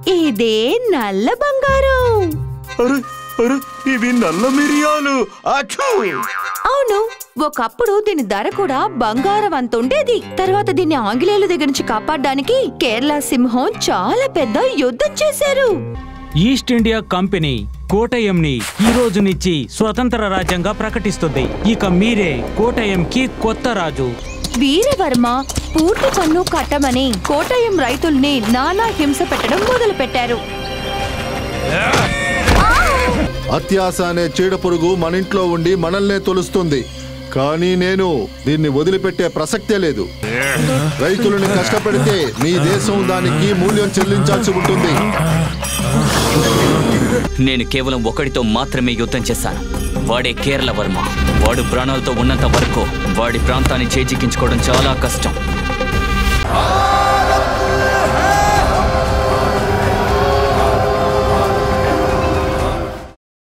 ఇదే నల్ల బంగారం అరే అరే ఇవి నల్ల మిరియాలు అచ్చూ! అవును ఒకప్పుడు దీని ధర కూడా బంగారం అంత ఉండేది తర్వాత దీన్ని ఆంగ్లేయుల దగ్గర నుంచి కాపాడడానికి కేరళ సింహం చాలా పెద్ద యుద్ధం చేశారు ఈస్ట్ ఇండియా కంపెనీ కోటయంని ఈ రోజు నుంచి స్వతంత్ర రాజ్యంగా ప్రకటిస్తుంది ఇక మీరే కోటయంకి కొత్త రాజు వీరవర్మ పూర్తి పన్ను కట్టమని కోటయం రైతుల్ని నానా హింస పెట్టడం మొదలు పెట్టారు అత్యాస అనే చీడపురుగు మన ఇంట్లో ఉండి మనల్నే తొలుస్తుంది కానీ నేను దీన్ని వదిలిపెట్టే ప్రసక్తే లేదు రైతులను కష్టపెడితే మీ దేశం దానికి మూల్యం చెల్లించాల్సి ఉంటుంది నేను కేవలం ఒకడితో మాత్రమే యుద్ధం చేశాను వాడే కేరళ వర్మ వాడు ప్రాణాలతో ఉన్నంత వరకు వాడి ప్రాంతాన్ని చేజిక్కించుకోవడం చాలా కష్టం